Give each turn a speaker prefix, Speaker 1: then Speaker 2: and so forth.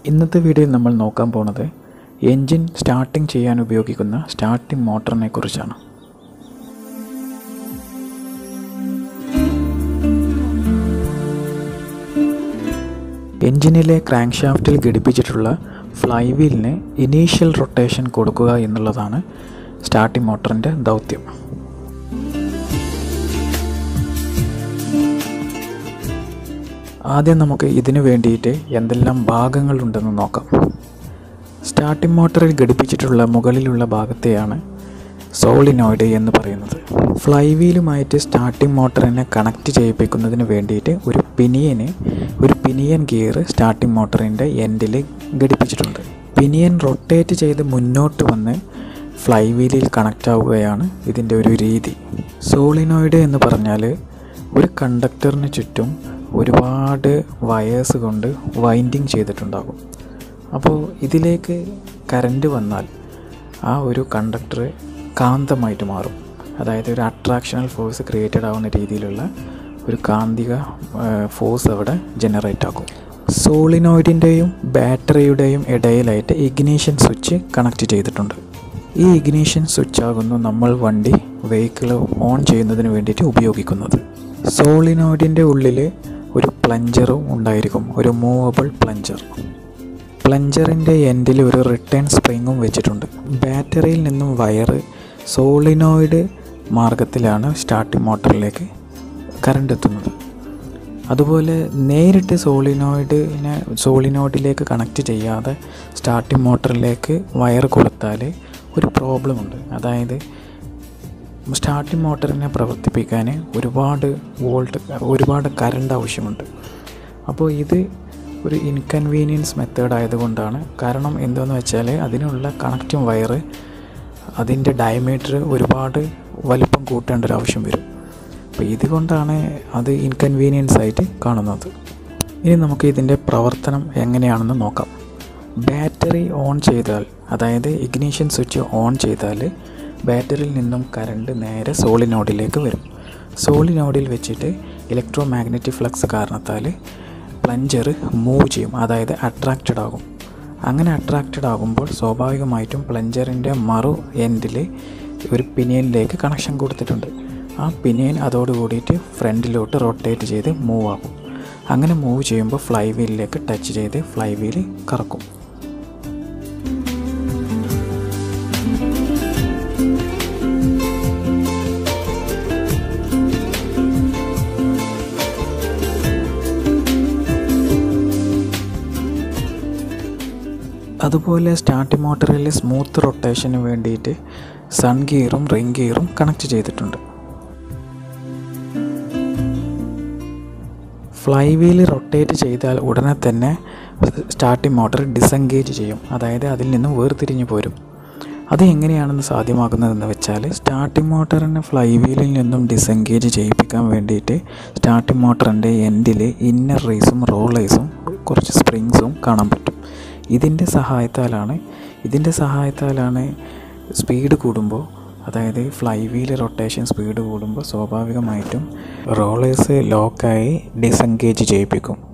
Speaker 1: ഇന്നത്തെ വീഡിയോയിൽ നമ്മൾ നോക്കാൻ പോണത് എൻജിൻ സ്റ്റാർട്ടിംഗ് ചെയ്യാൻ ഉപയോഗിക്കുന്ന സ്റ്റാർട്ടിംഗ് മോട്ടറിനെ കുറിച്ചാണ് എൻജിനിലെ ക്രാങ്ക് ഷാഫ്റ്റിൽ ഘടിപ്പിച്ചിട്ടുള്ള ഫ്ലൈ വീലിന് ഇനീഷ്യൽ റൊട്ടേഷൻ കൊടുക്കുക എന്നുള്ളതാണ് സ്റ്റാർട്ടിംഗ് മോട്ടറിൻ്റെ ദൗത്യം ആദ്യം നമുക്ക് ഇതിനു വേണ്ടിയിട്ട് എന്തെല്ലാം ഭാഗങ്ങളുണ്ടെന്ന് നോക്കാം സ്റ്റാർട്ടിംഗ് മോട്ടറിൽ ഘടിപ്പിച്ചിട്ടുള്ള മുകളിലുള്ള ഭാഗത്തെയാണ് സോളിനോയിഡ് എന്ന് പറയുന്നത് ഫ്ലൈ വീലുമായിട്ട് സ്റ്റാർട്ടിംഗ് മോട്ടറിനെ കണക്ട് ചെയ്യിപ്പിക്കുന്നതിന് വേണ്ടിയിട്ട് ഒരു പിനിയന് ഒരു പിനിയൻ ഗിയർ സ്റ്റാർട്ടിംഗ് മോട്ടറിൻ്റെ എൻഡിൽ ഘടിപ്പിച്ചിട്ടുണ്ട് പിനിയൻ റൊട്ടേറ്റ് ചെയ്ത് മുന്നോട്ട് വന്ന് ഫ്ലൈ വീലിൽ കണക്റ്റ് ആവുകയാണ് ഇതിൻ്റെ ഒരു രീതി സോളിനോയിഡ് എന്ന് പറഞ്ഞാൽ ഒരു കണ്ടക്ടറിന് ചുറ്റും ഒരുപാട് വയേഴ്സ് കൊണ്ട് വൈൻഡിങ് ചെയ്തിട്ടുണ്ടാകും അപ്പോൾ ഇതിലേക്ക് കറണ്ട് വന്നാൽ ആ ഒരു കണ്ടക്ടർ കാന്തമായിട്ട് മാറും അതായത് ഒരു അട്രാക്ഷണൽ ഫോഴ്സ് ക്രിയേറ്റഡ് ആവുന്ന രീതിയിലുള്ള ഒരു കാന്തിക ഫോഴ്സ് അവിടെ ജനറേറ്റ് ആക്കും സോളിനോയിഡിൻ്റെയും ബാറ്ററിയുടെയും ഇടയിലായിട്ട് ഇഗ്നീഷൻ സ്വിച്ച് കണക്ട് ചെയ്തിട്ടുണ്ട് ഈ ഇഗ്നീഷൻ സ്വിച്ച് ആകുന്നു നമ്മൾ വണ്ടി വെഹിക്കിൾ ഓൺ ചെയ്യുന്നതിന് വേണ്ടിയിട്ട് ഉപയോഗിക്കുന്നത് സോളിനോയിഡിൻ്റെ ഉള്ളിൽ ഒരു പ്ലഞ്ചറും ഉണ്ടായിരിക്കും ഒരു മൂവബിൾ പ്ലഞ്ചർ പ്ലഞ്ചറിൻ്റെ എൻഡിൽ ഒരു റിട്ടേൺ സ്പ്രിങ്ങും വെച്ചിട്ടുണ്ട് ബാറ്ററിയിൽ നിന്നും വയറ് സോളിനോയിഡ് മാർഗത്തിലാണ് സ്റ്റാർട്ടിംഗ് മോട്ടറിലേക്ക് കറണ്ട് എത്തുന്നത് അതുപോലെ നേരിട്ട് സോളിനോയിഡിനെ സോളിനോയിഡിലേക്ക് കണക്ട് ചെയ്യാതെ സ്റ്റാർട്ടിംഗ് മോട്ടറിലേക്ക് വയർ കൊടുത്താൽ ഒരു പ്രോബ്ലം ഉണ്ട് അതായത് സ്റ്റാർട്ടിംഗ് മോട്ടറിനെ പ്രവർത്തിപ്പിക്കാൻ ഒരുപാട് വോൾട്ട് ഒരുപാട് കറണ്ട് ആവശ്യമുണ്ട് അപ്പോൾ ഇത് ഒരു ഇൻകൺവീനിയൻസ് മെത്തേഡ് ആയതുകൊണ്ടാണ് കാരണം എന്താണെന്ന് വെച്ചാൽ അതിനുള്ള കണക്റ്റിംഗ് വയറ് അതിൻ്റെ ഡയമീറ്റർ ഒരുപാട് വലിപ്പം കൂട്ടേണ്ട ഒരു ആവശ്യം വരും അപ്പോൾ ഇതുകൊണ്ടാണ് അത് ഇൻകൺവീനിയൻസ് ആയിട്ട് കാണുന്നത് ഇനി നമുക്ക് ഇതിൻ്റെ പ്രവർത്തനം എങ്ങനെയാണെന്ന് നോക്കാം ബാറ്ററി ഓൺ ചെയ്താൽ അതായത് ഇഗ്നീഷൻ സ്വിച്ച് ഓൺ ചെയ്താൽ ബാറ്ററിയിൽ നിന്നും കറണ്ട് നേരെ സോളിനോഡിലേക്ക് വരും സോളിനോഡിൽ വെച്ചിട്ട് ഇലക്ട്രോ മാഗ്നറ്റിക് ഫ്ലക്സ് കാരണത്താൽ പ്ലഞ്ചർ മൂവ് ചെയ്യും അതായത് അട്രാക്റ്റഡ് ആകും അങ്ങനെ അട്രാക്റ്റഡ് ആകുമ്പോൾ സ്വാഭാവികമായിട്ടും പ്ലഞ്ചറിൻ്റെ മറു എൻഡിൽ ഒരു പിനിയനിലേക്ക് കണക്ഷൻ കൊടുത്തിട്ടുണ്ട് ആ പിനിയൻ അതോട് കൂടിയിട്ട് ഫ്രണ്ടിലോട്ട് റൊട്ടേറ്റ് ചെയ്ത് മൂവ് ആകും അങ്ങനെ മൂവ് ചെയ്യുമ്പോൾ ഫ്ലൈ വീലിലേക്ക് ടച്ച് ചെയ്ത് ഫ്ലൈ വീൽ കറക്കും അതുപോലെ സ്റ്റാർട്ടിംഗ് മോട്ടറിൽ സ്മൂത്ത് റൊട്ടേഷന് വേണ്ടിയിട്ട് സൺ ഗിയറും റിംഗ് ഗിയറും കണക്ട് ചെയ്തിട്ടുണ്ട് ഫ്ലൈ വീല് റൊട്ടേറ്റ് ചെയ്താൽ ഉടനെ തന്നെ സ്റ്റാർട്ടിംഗ് മോട്ടർ ഡിസെൻഗേജ് ചെയ്യും അതായത് അതിൽ നിന്നും വേർതിരിഞ്ഞു പോരും അത് എങ്ങനെയാണെന്ന് സാധ്യമാക്കുന്നതെന്ന് വെച്ചാൽ സ്റ്റാർട്ടിംഗ് മോട്ടറിനെ ഫ്ലൈ വീലിൽ നിന്നും ഡിസെൻഗേജ് ചെയ്യിപ്പിക്കാൻ വേണ്ടിയിട്ട് സ്റ്റാർട്ടിംഗ് മോട്ടറിൻ്റെ എൻഡിൽ ഇന്നർ റേസും റോളേഴ്സും കുറച്ച് സ്പ്രിങ്സും കാണാൻ പറ്റും ഇതിൻ്റെ സഹായത്താലാണ് ഇതിൻ്റെ സഹായത്താലാണ് സ്പീഡ് കൂടുമ്പോൾ അതായത് ഫ്ലൈ വീല് റൊട്ടേഷൻ സ്പീഡ് കൂടുമ്പോൾ സ്വാഭാവികമായിട്ടും റോളേഴ്സ് ലോക്കായി ഡിസെൻഗേജ് ചെയ്യിപ്പിക്കും